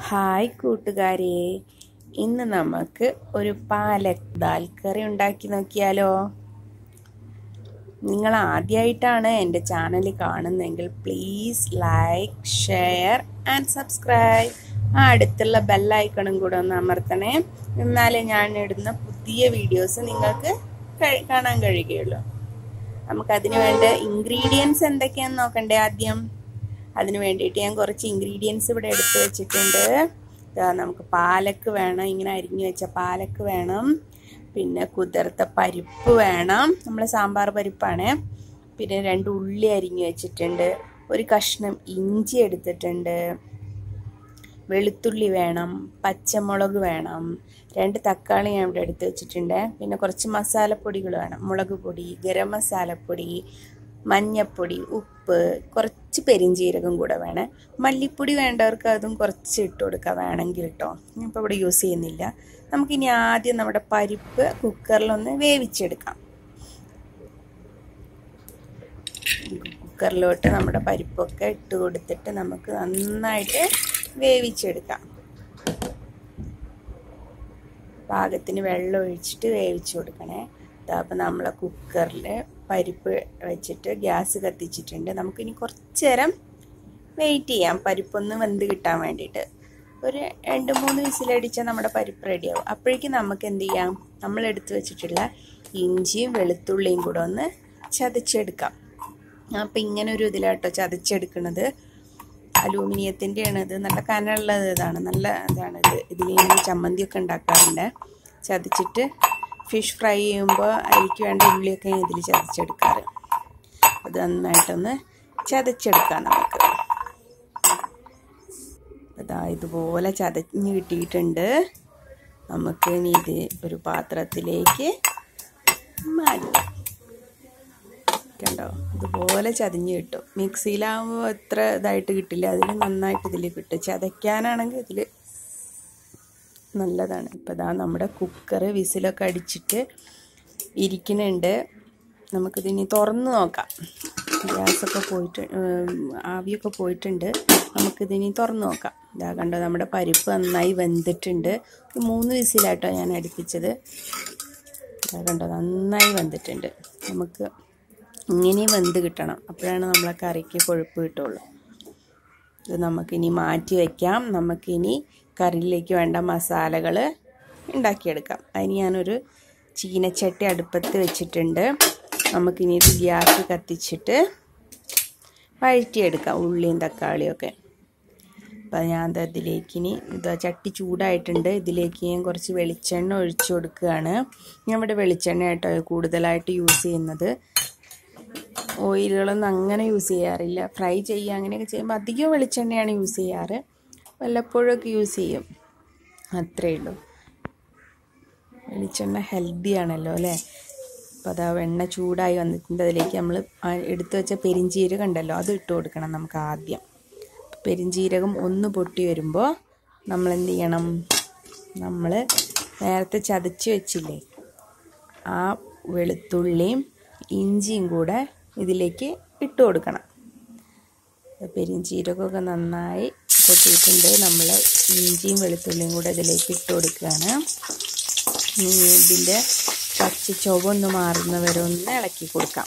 hi കൂട്ടുകാരെ ഇന്ന് നമുക്ക് ഒരു പാലക് ദാൽ കറി ഉണ്ടാക്കി നോക്കിയാലോ നിങ്ങൾ ആദ്യമായിട്ടാണ് എൻ്റെ ചാനൽ കാണുന്നതെങ്കിൽ please like share and subscribe ആ അടുത്തുള്ള ബെല്ലൈക്കണും കൂടെ ഒന്ന് അമർത്തണേ എന്നാലേ ഞാൻ ഇടുന്ന പുതിയ വീഡിയോസ് നിങ്ങൾക്ക് കഴി- കാണാൻ കഴിയുകയുള്ളൂ നമുക്കതിന് വേണ്ട ഇൻഗ്രീഡിയൻസ് എന്തൊക്കെയാണെന്ന് നോക്കണ്ടേ ആദ്യം അതിന് വേണ്ടിയിട്ട് ഞാൻ കുറച്ച് ഇൻഗ്രീഡിയൻസ് ഇവിടെ എടുത്തു വെച്ചിട്ടുണ്ട് ദാ നമുക്ക് പാലക്ക് വേണം ഇങ്ങനെ അരിഞ്ഞു വെച്ച പാലക്ക് വേണം പിന്നെ കുതിർത്ത പരിപ്പ് വേണം നമ്മൾ സാമ്പാർ പരിപ്പാണ് പിന്നെ രണ്ട് ഉള്ളി അരിഞ്ഞു വെച്ചിട്ടുണ്ട് ഒരു കഷ്ണം ഇഞ്ചി എടുത്തിട്ടുണ്ട് വെളുത്തുള്ളി വേണം പച്ചമുളക് വേണം രണ്ട് തക്കാളി ഞാൻ ഇവിടെ എടുത്ത് വെച്ചിട്ടുണ്ട് പിന്നെ കുറച്ച് മസാലപ്പൊടികൾ വേണം മുളക് പൊടി ഗരം മസാലപ്പൊടി മഞ്ഞപ്പൊടി ഉപ്പ് കുറച്ച് പെരിഞ്ജീരകം കൂടെ വേണം മല്ലിപ്പൊടി വേണ്ടവർക്ക് അതും കുറച്ച് ഇട്ട് കൊടുക്കാം വേണമെങ്കിൽ കേട്ടോ ഇപ്പോൾ ഇവിടെ യൂസ് ചെയ്യുന്നില്ല നമുക്കിനി ആദ്യം നമ്മുടെ പരിപ്പ് കുക്കറിലൊന്ന് വേവിച്ചെടുക്കാം കുക്കറിലോട്ട് നമ്മുടെ പരിപ്പൊക്കെ ഇട്ട് കൊടുത്തിട്ട് നമുക്ക് നന്നായിട്ട് വേവിച്ചെടുക്കാം പാകത്തിന് വെള്ളം ഒഴിച്ചിട്ട് വേവിച്ച് കൊടുക്കണേ അപ്പം നമ്മളെ കുക്കറിൽ പരിപ്പ് വെച്ചിട്ട് ഗ്യാസ് കത്തിച്ചിട്ടുണ്ട് നമുക്കിനി കുറച്ച് നേരം വെയിറ്റ് ചെയ്യാം പരിപ്പൊന്ന് വെന്ത് കിട്ടാൻ വേണ്ടിയിട്ട് ഒരു രണ്ട് മൂന്ന് വിസിലടിച്ചാൽ നമ്മുടെ പരിപ്പ് റെഡിയാവും അപ്പോഴേക്കും നമുക്ക് എന്ത് ചെയ്യാം നമ്മൾ എടുത്തു വെച്ചിട്ടുള്ള ഇഞ്ചിയും വെളുത്തുള്ളിയും കൂടെ ഒന്ന് ചതച്ചെടുക്കാം അപ്പം ഇങ്ങനെ ഒരു ഇതിലാട്ടോ ചതച്ചെടുക്കുന്നത് അലൂമിനിയത്തിൻ്റെയാണ് ഇത് നല്ല കനമുള്ളത് ഇതാണ് നല്ല ഇതാണ് ഇത് ഇതിൽ ഞാൻ ചമ്മന്തിയൊക്കെ ഉണ്ടാക്കാറുണ്ട് ചതച്ചിട്ട് ഫിഷ് ഫ്രൈ ചെയ്യുമ്പോൾ അതിലേക്ക് വേണ്ട ഉള്ളിയൊക്കെ ഞാൻ ഇതിൽ ചതച്ചെടുക്കാറ് അത് നന്നായിട്ടൊന്ന് ചതച്ചെടുക്കാം നമുക്ക് അതാ ഇതുപോലെ ചതഞ്ഞ് കിട്ടിയിട്ടുണ്ട് നമുക്ക് ഇനി ഇത് ഒരു പാത്രത്തിലേക്ക് മാറ്റാം കണ്ടോ ഇതുപോലെ ചതഞ്ഞ് കിട്ടും മിക്സിയിലാകുമ്പോൾ എത്ര ഇതായിട്ട് കിട്ടില്ല അതിൽ നന്നായിട്ട് ഇതിൽ കിട്ടും ചതയ്ക്കാനാണെങ്കിൽ ഇതിൽ നല്ലതാണ് ഇപ്പോൾ ഇതാ നമ്മുടെ കുക്കർ വിസിലൊക്കെ അടിച്ചിട്ട് ഇരിക്കുന്നുണ്ട് നമുക്കിതിനി തുറന്ന് നോക്കാം ഗ്യാസൊക്കെ പോയിട്ട് ആവിയൊക്കെ പോയിട്ടുണ്ട് നമുക്കിതിനി തുറന്ന് നോക്കാം ഇതാ കണ്ടോ നമ്മുടെ പരിപ്പ് നന്നായി വെന്തിട്ടുണ്ട് മൂന്ന് വിസിലാട്ടോ ഞാൻ അടുപ്പിച്ചത് ഇതാ കണ്ടോ നന്നായി വെന്തിട്ടുണ്ട് നമുക്ക് ഇങ്ങനെയും വെന്ത് കിട്ടണം അപ്പോഴാണ് നമ്മളെ കറിക്ക് കൊഴുപ്പ് കിട്ടുള്ളൂ ഇത് നമുക്കിനി മാറ്റി വയ്ക്കാം നമുക്കിനി കറിയിലേക്ക് വേണ്ട മസാലകൾ ഉണ്ടാക്കിയെടുക്കാം അതിന് ഞാനൊരു ചീനച്ചട്ടി അടുപ്പത്ത് വെച്ചിട്ടുണ്ട് നമുക്കിനി ഇത് ഗ്യാസ് കത്തിച്ചിട്ട് വഴറ്റിയെടുക്കാം ഉള്ളിയും തക്കാളിയൊക്കെ അപ്പം ഞാൻ അതിലേക്ക് ഇനി ഇതാ ചട്ടി ചൂടായിട്ടുണ്ട് ഇതിലേക്ക് ഞാൻ കുറച്ച് വെളിച്ചെണ്ണ ഒഴിച്ചു കൊടുക്കുകയാണ് ഞാൻ ഇവിടെ വെളിച്ചെണ്ണ കേട്ടോ കൂടുതലായിട്ട് യൂസ് ചെയ്യുന്നത് ഓയിലുകളൊന്നും അങ്ങനെ യൂസ് ചെയ്യാറില്ല ഫ്രൈ ചെയ്യുക അങ്ങനെയൊക്കെ ചെയ്യുമ്പോൾ അധികം വെളിച്ചെണ്ണയാണ് യൂസ് ചെയ്യാറ് വല്ലപ്പോഴൊക്കെ യൂസ് ചെയ്യും അത്രേ ഉള്ളൂ വെളിച്ചെണ്ണ ഹെൽത്തി ആണല്ലോ അല്ലേ അപ്പോൾ അതാ എണ്ണ ചൂടായി വന്നിട്ടുണ്ട് അതിലേക്ക് നമ്മൾ എടുത്തു വെച്ച പെരിഞ്ചീരകം ഉണ്ടല്ലോ അത് ഇട്ട് കൊടുക്കണം നമുക്ക് ആദ്യം പെരിഞ്ചീരകം ഒന്ന് പൊട്ടി വരുമ്പോൾ നമ്മൾ എന്ത് ചെയ്യണം നമ്മൾ നേരത്തെ ചതച്ച് വെച്ചില്ലേ ആ വെളുത്തുള്ളിയും ഇഞ്ചിയും കൂടെ ഇതിലേക്ക് ഇട്ട് കൊടുക്കണം പെരിഞ്ചീരകമൊക്കെ നന്നായി പൊട്ടിയിട്ടുണ്ട് നമ്മൾ ഇഞ്ചിയും വെളുത്തുള്ളിയും കൂടെ ഇതിലേക്ക് ഇട്ട് കൊടുക്കുകയാണ് ഇതിൻ്റെ പച്ച ചുവ ഒന്ന് മാറുന്നവരെ ഒന്ന് ഇളക്കി കൊടുക്കാം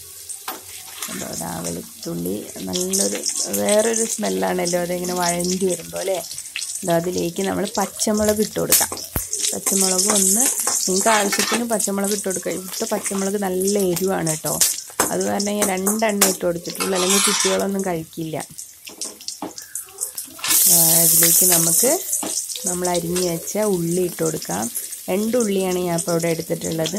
അതാ വെളുത്തുള്ളി നല്ലൊരു വേറൊരു സ്മെല്ലാണല്ലോ അതിങ്ങനെ വഴണ്ടി വരുമ്പോൾ അല്ലേ അതിലേക്ക് നമ്മൾ പച്ചമുളക് ഇട്ട് കൊടുക്കാം പച്ചമുളക് ഒന്ന് നിങ്ങൾക്ക് ആവശ്യത്തിന് പച്ചമുളക് ഇട്ട് കൊടുക്കുക ഇവിടുത്തെ പച്ചമുളക് നല്ല എരിവാണ് കേട്ടോ അത് കാരണം ഞാൻ രണ്ടെണ്ണം ഇട്ട് കൊടുത്തിട്ടുള്ളൂ അല്ലെങ്കിൽ കുട്ടികളൊന്നും കഴിക്കില്ല അതിലേക്ക് നമുക്ക് നമ്മൾ അരിഞ്ഞ് വെച്ച ഉള്ളി ഇട്ട് കൊടുക്കാം രണ്ട് ഉള്ളിയാണ് ഞാൻ ഇപ്പോൾ ഇവിടെ എടുത്തിട്ടുള്ളത്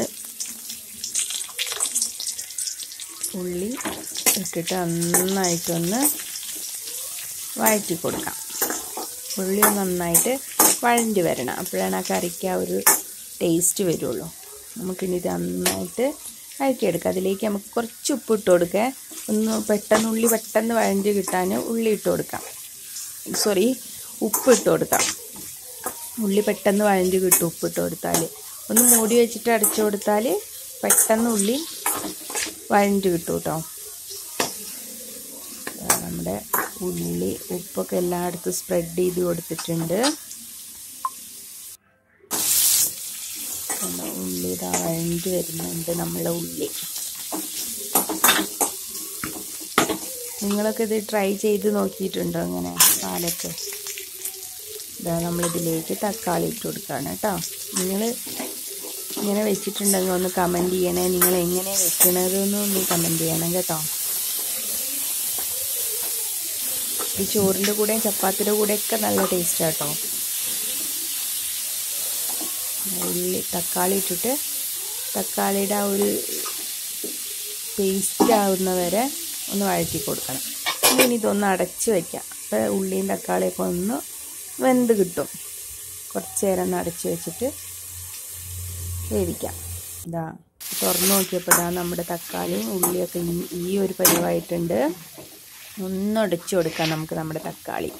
ഉള്ളി ഇട്ടിട്ട് നന്നായിട്ടൊന്ന് വഴറ്റി കൊടുക്കാം ഉള്ളി നന്നായിട്ട് വഴണ്ടി വരണം അപ്പോഴാണ് ആ കറിക്ക് ആ ഒരു ടേസ്റ്റ് വരുള്ളൂ നമുക്കിനി ഇത് നന്നായിട്ട് വഴറ്റിയെടുക്കാം അതിലേക്ക് നമുക്ക് കുറച്ച് ഉപ്പ് ഇട്ട് കൊടുക്കുക ഒന്ന് പെട്ടെന്ന് ഉള്ളി പെട്ടെന്ന് വഴണ്ടി കിട്ടാൻ ഉള്ളി ഇട്ട് കൊടുക്കാം സോറി ഉപ്പ് ഇട്ട് കൊടുക്കാം ഉള്ളി പെട്ടെന്ന് വഴണ്ടി കിട്ടും ഉപ്പ് ഇട്ട് കൊടുത്താൽ ഒന്ന് മൂടി വെച്ചിട്ട് അടച്ചു കൊടുത്താൽ പെട്ടെന്ന് ഉള്ളി വഴണ്ടി കിട്ടും കേട്ടോ നമ്മുടെ ഉള്ളി ഉപ്പൊക്കെ എല്ലായിടത്തും സ്പ്രെഡ് ചെയ്ത് കൊടുത്തിട്ടുണ്ട് ഉള്ളി ഇതാ വഴണ്ടി വരുന്നുണ്ട് നമ്മളെ ഉള്ളി നിങ്ങളൊക്കെ ഇത് ട്രൈ ചെയ്ത് നോക്കിയിട്ടുണ്ടോ അങ്ങനെ പാലൊക്കെ ഇതാ നമ്മളിതിലേക്ക് തക്കാളി ഇട്ട് കൊടുക്കുകയാണ് കേട്ടോ നിങ്ങൾ ഇങ്ങനെ വെച്ചിട്ടുണ്ടെങ്കിൽ ഒന്ന് കമൻറ്റ് ചെയ്യണേ നിങ്ങൾ എങ്ങനെ വെക്കണതെന്ന് ഒന്ന് കമൻറ്റ് ചെയ്യണം കേട്ടോ ഈ ചോറിൻ്റെ കൂടെയും ചപ്പാത്തിയുടെ കൂടെയൊക്കെ നല്ല ടേസ്റ്റ് കേട്ടോ ഉള്ളി തക്കാളി ഇട്ടിട്ട് തക്കാളിയുടെ ആ ഒരു പേസ്റ്റ് ആവുന്ന വരെ ഒന്ന് വഴറ്റി കൊടുക്കണം ഇനി ഇതൊന്ന് അടച്ച് വയ്ക്കാം അപ്പോൾ ഉള്ളിയും തക്കാളിയൊക്കെ ഒന്ന് വെന്ത് കിട്ടും കുറച്ച് നേരം ഒന്ന് അടച്ച് വെച്ചിട്ട് വേവിക്കാം ഇതാ തുറന്നു നോക്കിയപ്പോൾ ഇതാ നമ്മുടെ തക്കാളിയും ഉള്ളിയൊക്കെ ഈ ഒരു പരിവായിട്ടുണ്ട് ഒന്ന് അടച്ചു കൊടുക്കാം നമുക്ക് നമ്മുടെ തക്കാളി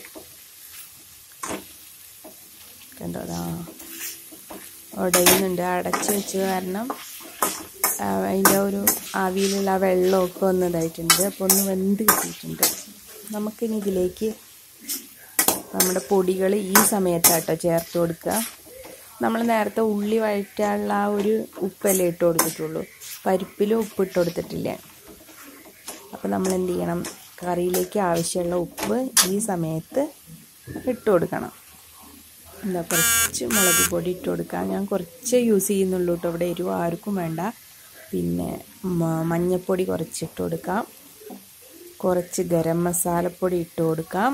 കണ്ടോ അതാ ഉടയുന്നുണ്ട് അടച്ച് വെച്ച് കാരണം അതിൻ്റെ ഒരു ആവിയിലുള്ള ആ വെള്ളമൊക്കെ ഒന്ന് ഇതായിട്ടുണ്ട് അപ്പോൾ ഒന്ന് വെന്ത് കിട്ടിയിട്ടുണ്ട് നമുക്കിനി ഇതിലേക്ക് നമ്മുടെ പൊടികൾ ഈ സമയത്താട്ടോ ചേർത്ത് കൊടുക്കുക നമ്മൾ നേരത്തെ ഉള്ളി വഴറ്റാനുള്ള ആ ഒരു ഉപ്പല്ലേ ഇട്ട് കൊടുത്തിട്ടുള്ളൂ പരിപ്പിലും ഉപ്പ് ഇട്ട് കൊടുത്തിട്ടില്ല അപ്പോൾ നമ്മൾ എന്ത് ചെയ്യണം കറിയിലേക്ക് ആവശ്യമുള്ള ഉപ്പ് ഈ സമയത്ത് ഇട്ട് കൊടുക്കണം എന്താ കുറച്ച് മുളക് പൊടി ഇട്ട് കൊടുക്കാം ഞാൻ കുറച്ച് യൂസ് ചെയ്യുന്നുള്ളൂ കേട്ടോ ഇവിടെ എരിവ് ആർക്കും വേണ്ട പിന്നെ മഞ്ഞൾപ്പൊടി കുറച്ച് ഇട്ട് കൊടുക്കാം കുറച്ച് ഗരം മസാലപ്പൊടി ഇട്ട് കൊടുക്കാം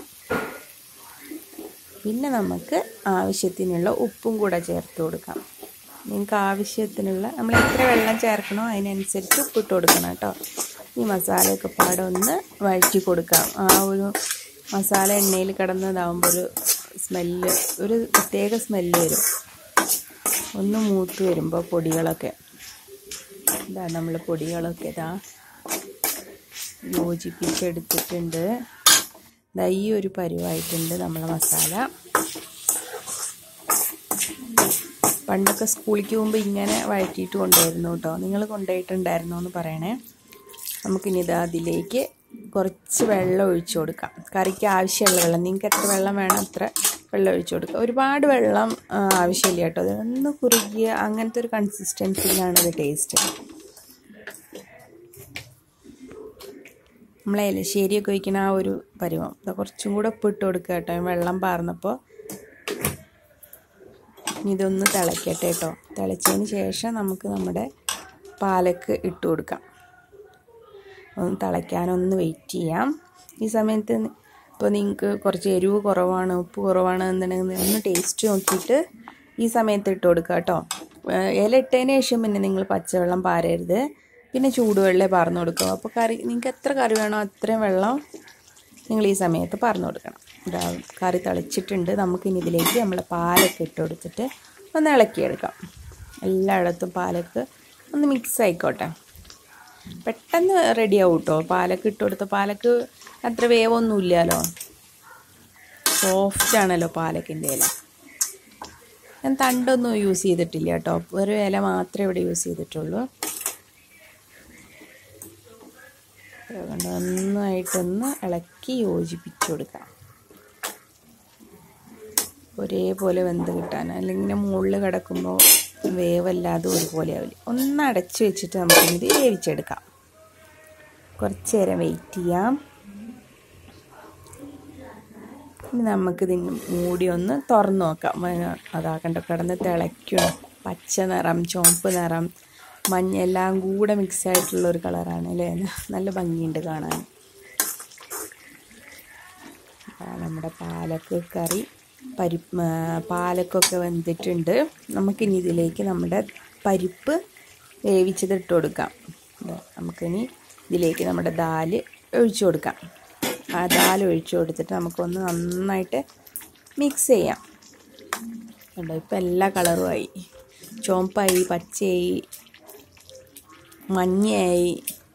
പിന്നെ നമുക്ക് ആവശ്യത്തിനുള്ള ഉപ്പും കൂടെ ചേർത്ത് കൊടുക്കാം നിങ്ങൾക്ക് ആവശ്യത്തിനുള്ള നമ്മൾ എത്ര വെള്ളം ചേർക്കണോ അതിനനുസരിച്ച് ഉപ്പിട്ട് കൊടുക്കണം കേട്ടോ ഈ മസാലയൊക്കെ പാടെ ഒന്ന് വഴറ്റി കൊടുക്കാം ആ ഒരു മസാല എണ്ണയിൽ കിടന്നതാകുമ്പോൾ ഒരു സ്മെല്ല് ഒരു പ്രത്യേക സ്മെല്ല് വരും ഒന്ന് മൂത്ത് വരുമ്പോൾ പൊടികളൊക്കെ ഇതാ നമ്മൾ പൊടികളൊക്കെ ഇതാ യോജിപ്പിച്ചെടുത്തിട്ടുണ്ട് ഇതാ ഈ ഒരു പരുവായിട്ടുണ്ട് നമ്മളെ മസാല പണ്ടൊക്കെ സ്കൂളിലേക്ക് പോകുമ്പോൾ ഇങ്ങനെ വഴറ്റിയിട്ട് കൊണ്ടുവരുന്നു കേട്ടോ നിങ്ങൾ കൊണ്ടുപോയിട്ടുണ്ടായിരുന്നോ എന്ന് പറയണേ നമുക്കിനി ഇതാ അതിലേക്ക് കുറച്ച് വെള്ളം ഒഴിച്ചു കൊടുക്കാം കറിക്ക് ആവശ്യമുള്ള വെള്ളം നിങ്ങൾക്ക് എത്ര വെള്ളം വേണം അത്ര വെള്ളം ഒഴിച്ചു കൊടുക്കുക ഒരുപാട് വെള്ളം ആവശ്യമില്ല കേട്ടോ അതൊന്ന് കുറുകിയ അങ്ങനത്തെ ഒരു കൺസിസ്റ്റൻസിയിലാണ് ഇത് ടേസ്റ്റ് നമ്മൾ എലശ്ശേരിയൊക്കെ ഒഴിക്കുന്ന ആ ഒരു പരുവം കുറച്ചും കൂടെ ഉപ്പിട്ട് കൊടുക്കുക കേട്ടോ വെള്ളം പാർന്നപ്പോൾ ഇതൊന്ന് തിളയ്ക്കട്ടെ കേട്ടോ തിളച്ചതിന് ശേഷം നമുക്ക് നമ്മുടെ പാലക്ക് ഇട്ട് കൊടുക്കാം ഒന്ന് തിളയ്ക്കാനൊന്ന് വെയിറ്റ് ചെയ്യാം ഈ സമയത്ത് ഇപ്പോൾ നിങ്ങൾക്ക് കുറച്ച് എരിവ് കുറവാണ് ഉപ്പ് കുറവാണ് എന്നുണ്ടെങ്കിൽ ഒന്ന് ടേസ്റ്റ് നോക്കിയിട്ട് ഈ സമയത്ത് ഇട്ട് കൊടുക്കുക കേട്ടോ ഇല ഇട്ടതിന് ശേഷം പിന്നെ നിങ്ങൾ പച്ചവെള്ളം പാരരുത് പിന്നെ ചൂടുവെള്ളം പാർന്നു കൊടുക്കുക അപ്പോൾ കറി നിങ്ങൾക്ക് എത്ര കറി വേണോ അത്രയും വെള്ളം നിങ്ങൾ ഈ സമയത്ത് പാർന്നു കൊടുക്കണം ഇതാ കറി തിളച്ചിട്ടുണ്ട് നമുക്കിനി ഇതിലേക്ക് നമ്മൾ പാലൊക്കെ ഇട്ട് കൊടുത്തിട്ട് ഒന്ന് ഇളക്കിയെടുക്കാം എല്ലായിടത്തും പാലൊക്കെ ഒന്ന് മിക്സ് ആയിക്കോട്ടെ പെട്ടെന്ന് റെഡി ആവും കേട്ടോ പാലക്ക് ഇട്ട് കൊടുത്ത പാലക്ക് അത്ര വേവൊന്നും ഇല്ലല്ലോ സോഫ്റ്റ് ആണല്ലോ പാലക്കിൻ്റെ ഇല ഞാൻ തണ്ടൊന്നും യൂസ് ചെയ്തിട്ടില്ല കേട്ടോ ഒരു ഇല മാത്രമേ ഇവിടെ യൂസ് ചെയ്തിട്ടുള്ളൂ അതുകൊണ്ട് നന്നായിട്ടൊന്ന് ഇളക്കി യോജിപ്പിച്ചു കൊടുക്കാം ഒരേപോലെ വെന്ത് കിട്ടാൻ അല്ലെങ്കിൽ മുകളിൽ കിടക്കുമ്പോൾ വേവല്ലാതെ ഒരുപോലെ ആവില്ല ഒന്ന് അടച്ചു വെച്ചിട്ട് നമുക്കിത് വേവിച്ചെടുക്കാം കുറച്ച് നേരം വെയിറ്റ് ചെയ്യാം ഇനി നമുക്കിതിന് മൂടി ഒന്ന് തുറന്ന് നോക്കാം അതാക്കണ്ട കിടന്ന് തിളയ്ക്കണം പച്ച നിറം ചുവപ്പ് നിറം മഞ്ഞ എല്ലാം കൂടെ മിക്സ് ആയിട്ടുള്ള ഒരു കളറാണ് അല്ലേ നല്ല ഭംഗിയുണ്ട് കാണാൻ നമ്മുടെ പാലക്ക് കറി പരിപ്പ് പാലക്കൊക്കെ വെന്തിട്ടുണ്ട് നമുക്കിനി ഇതിലേക്ക് നമ്മുടെ പരിപ്പ് വേവിച്ചത് ഇട്ട് കൊടുക്കാം നമുക്കിനി ഇതിലേക്ക് നമ്മുടെ ദാല് ഒഴിച്ചു കൊടുക്കാം ആ ദാൽ ഒഴിച്ചു കൊടുത്തിട്ട് നമുക്കൊന്ന് നന്നായിട്ട് മിക്സ് ചെയ്യാം കണ്ടോ ഇപ്പം എല്ലാ കളറുമായി ചുവപ്പായി പച്ചയായി മഞ്ഞയായി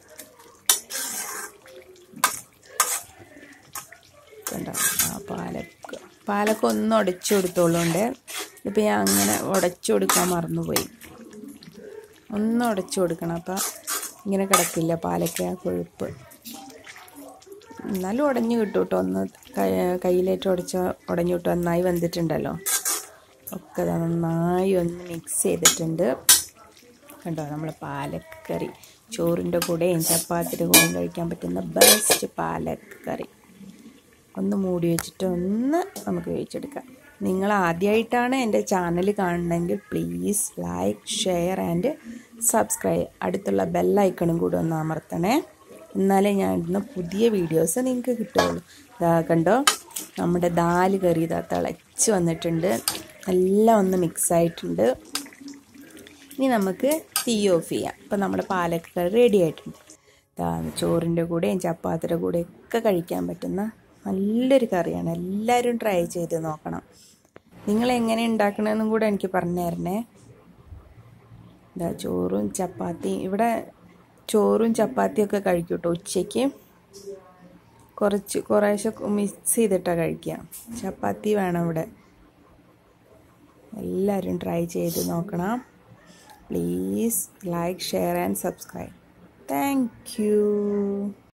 കണ്ടോ ആ പാലക്ക് പാലൊക്കെ ഒന്ന് ഉടച്ചു കൊടുത്തോളുണ്ട് ഇപ്പം ഞാൻ അങ്ങനെ ഉടച്ചു കൊടുക്കാൻ മറന്നുപോയി ഒന്ന് ഉടച്ചു കൊടുക്കണം അപ്പം ഇങ്ങനെ കിടക്കില്ല പാലക്ക ആ കൊഴുപ്പ് എന്നാലും ഉടഞ്ഞു കിട്ടും കേട്ടോ ഒന്ന് കയ്യിലേറ്റ് ഉടച്ച ഉടഞ്ഞു കിട്ടും നന്നായി വെന്തിട്ടുണ്ടല്ലോ ഒക്കെ നന്നായി ഒന്ന് മിക്സ് ചെയ്തിട്ടുണ്ട് കണ്ടോ നമ്മൾ പാലക്ക് കറി ചോറിൻ്റെ കൂടെയും ചപ്പാത്തിൻ്റെ കൂടെയും കഴിക്കാൻ പറ്റുന്ന ബെസ്റ്റ് പാലക്ക് കറി ഒന്ന് മൂടി വെച്ചിട്ട് ഒന്ന് നമുക്ക് വേവിച്ചെടുക്കാം നിങ്ങൾ ആദ്യമായിട്ടാണ് എൻ്റെ ചാനൽ കാണണമെങ്കിൽ please like share and subscribe അടുത്തുള്ള ബെല്ലൈക്കണും കൂടെ ഒന്ന് അമർത്തണേ എന്നാലേ ഞാൻ ഇടുന്ന പുതിയ വീഡിയോസ് നിങ്ങൾക്ക് കിട്ടുള്ളൂ ഇതാ കണ്ടോ നമ്മുടെ ദാല് കറി ഇതാ തിളച്ച് വന്നിട്ടുണ്ട് എല്ലാം ഒന്ന് മിക്സ് ആയിട്ടുണ്ട് ഇനി നമുക്ക് തീ ഓഫ് ചെയ്യാം ഇപ്പം നമ്മുടെ പാലക്ക് കറി റെഡി ആയിട്ടുണ്ട് ചോറിൻ്റെ കൂടെയും ചപ്പാത്തിയുടെ കൂടെയും ഒക്കെ കഴിക്കാൻ പറ്റുന്ന നല്ലൊരു കറിയാണ് എല്ലാവരും ട്രൈ ചെയ്ത് നോക്കണം നിങ്ങൾ എങ്ങനെ ഉണ്ടാക്കണമെന്നും കൂടെ എനിക്ക് പറഞ്ഞു തരണേ ഇതാ ചോറും ചപ്പാത്തിയും ഇവിടെ ചോറും ചപ്പാത്തിയൊക്കെ കഴിക്കും കേട്ടോ ഉച്ചയ്ക്ക് കുറച്ച് കുറേശ്ശെ മിക്സ് ചെയ്തിട്ടാണ് കഴിക്കുക ചപ്പാത്തി വേണം ഇവിടെ എല്ലാവരും ട്രൈ ചെയ്ത് നോക്കണം please like share and subscribe thank U